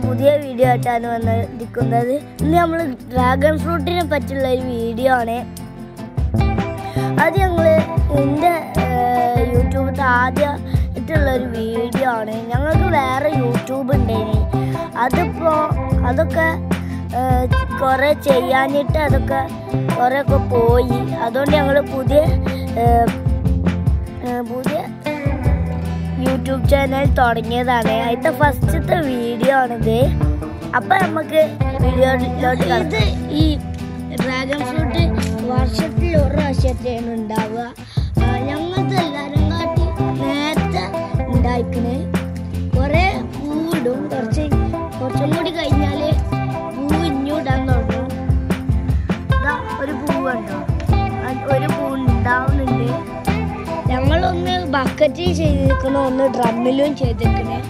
പുതിയ വീഡിയോ ആയിട്ടാണ് വന്നിരിക്കുന്നത് ഇന്ന് നമ്മൾ ഡ്രാഗൺ ഫ്രൂട്ടിനെ പറ്റിയുള്ള ഒരു വീഡിയോ ആണ് അത് ഞങ്ങൾ എൻ്റെ യൂട്യൂബിൽ ആദ്യമായിട്ടുള്ള ഒരു വീഡിയോ ആണ് ഞങ്ങൾക്ക് വേറെ യൂട്യൂബ് ഉണ്ടായിനി അതിപ്പോൾ അതൊക്കെ കുറേ ചെയ്യാനിട്ട് അതൊക്കെ കുറേ ഒക്കെ പോയി അതുകൊണ്ട് ഞങ്ങൾ പുതിയ ഏഹ്, ഏഹ്, പുതിയ യൂട്യൂബ് ചാനൽ തുടങ്ങിയതാണ് അതിന്റെ ഫസ്റ്റത്തെ വീഡിയോ ആണിത് അപ്പൊ നമുക്ക് വീഡിയോയിലോട്ട് ഇത് ഈ ഡ്രാഗൺ ഫ്രൂട്ട് വർഷത്തിൽ ഒരു പ്രാവശ്യത്തെയാണ് ഉണ്ടാവുക ഞങ്ങൾക്ക് എല്ലാവരും കാട്ടി നേരത്തെ ഉണ്ടായിക്കണ് കുറെ പൂവിടും കുറച്ച് കുറച്ചും കൂടി കഴിഞ്ഞാല് പൂ ഇഞ്ഞൂടാൻ തുടങ്ങും ഇതാ ഒരു പൂവുണ്ടോ അത് ഒരു പൂ ഉണ്ടാവുന്നുണ്ട് ഞങ്ങളൊന്ന് ബക്കറ്റിൽ ചെയ്തിരിക്കണ ഒന്ന് ഡ്രമ്മിലും ചെയ്തിരിക്കണേ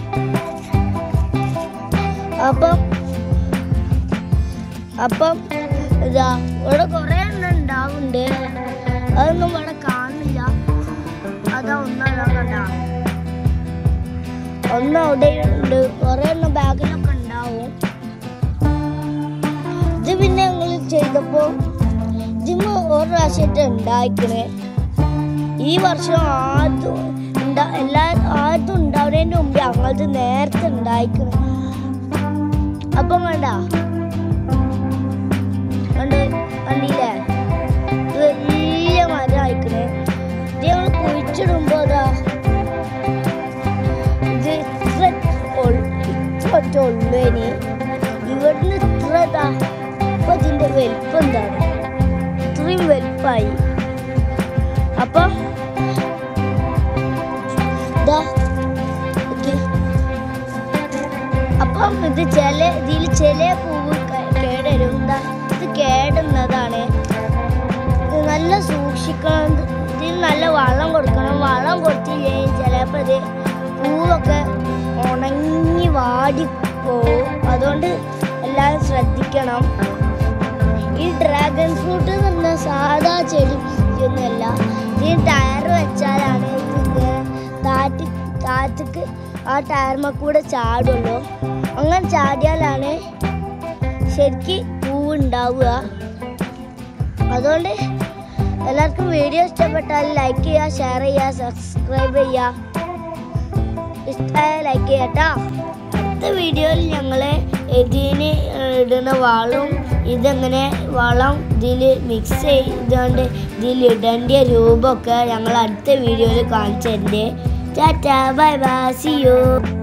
അപ്പം അപ്പം ഇതാ ഇവിടെ കുറെ എണ്ണം ഉണ്ടാവുന്നുണ്ട് അതൊന്നും ഇവിടെ കാണുന്നില്ല അതാ ഒന്നല്ല കണ്ട ഒന്ന് അവിടെ ഉണ്ട് കുറെ എണ്ണം ബാഗിലൊക്കെ ഉണ്ടാവും ഇത് പിന്നെ ഞങ്ങൾ ചെയ്തപ്പോ ഇതിന് ഒരു പ്രാവശ്യമായിട്ട് ഉണ്ടായിക്കണേ ഈ വർഷം ആദ്യം ഉണ്ടാ എല്ലാ ആദ്യം ഉണ്ടാവുന്നതിന് മുമ്പ് ഞങ്ങളത് നേരത്തെ ഉണ്ടായിക്കണം അപ്പം വേണ്ട കണ്ട് കണ്ടില്ലേ ഇത് വലിയ മരം അയക്കണേ ഇത് ഞങ്ങൾ കുഴിച്ചിടുമ്പോ അതാ ഇത് ഇത്ര ഒൾ- ഇത്ര ഒറ്റ ഉള്ളു ഇനി ഇവിടുന്ന് ഇത്ര ഇതാ ഇപ്പൊ ഇതിന്റെ വലിപ്പം എന്താണ് ഇത്രയും വലിപ്പമായി അപ്പൊ ദാ, ഓക്കേ. അപ്പം ഇത് ചില ഇതിൽ ചില പൂവ് ക- കേടരും ദാ, ഇത് കേടുന്നതാണ് ഇത് നല്ല സൂക്ഷിക്കണം ഇത് ഇതിന് നല്ല വളം കൊടുക്കണം വളം കൊടുത്തില്ലേ ചിലപ്പോൾ ഇത് പൂവൊക്കെ ഉണങ്ങി വാടി പോവും അതുകൊണ്ട് എല്ലാവരും ശ്രദ്ധിക്കണം ഈ ഡ്രാഗൺ ഫ്രൂട്ട് എന്ന് പറഞ്ഞാൽ സാധാ ചെടി ഒന്നുമല്ല ഇതിന് ടയർ വെച്ചാലാണ് ഇതിന്റെ കാറ്റ് കാറ്റക്ക് ആ ടയർമ കൂടെ ചാടുള്ളൂ അങ്ങനെ ചാടിയാലാണ് ശരിക്ക് പൂവ് ഉണ്ടാവുക അതുകൊണ്ട് എല്ലാവർക്കും വീഡിയോ ഇഷ്ടപ്പെട്ടാൽ ലൈക്ക് ചെയ്യുക ഷെയർ ചെയ്യുക സബ്സ്ക്രൈബ് ചെയ്യുക ഇഷ്ടമായ ലൈക്ക് ചെയ്യട്ടോ അടുത്ത വീഡിയോയിൽ ഞങ്ങൾ ഇതിന് ഇടുന്ന വളവും ഇതെങ്ങനെ വളം ഇതിൽ മിക്സ് ചെയ്തുകൊണ്ട് ഇതിൽ ഇടേണ്ട രൂപമൊക്കെ ഞങ്ങൾ അടുത്ത വീഡിയോയിൽ കാണിച്ചു തരുന്നുണ്ട് tata bye bye see U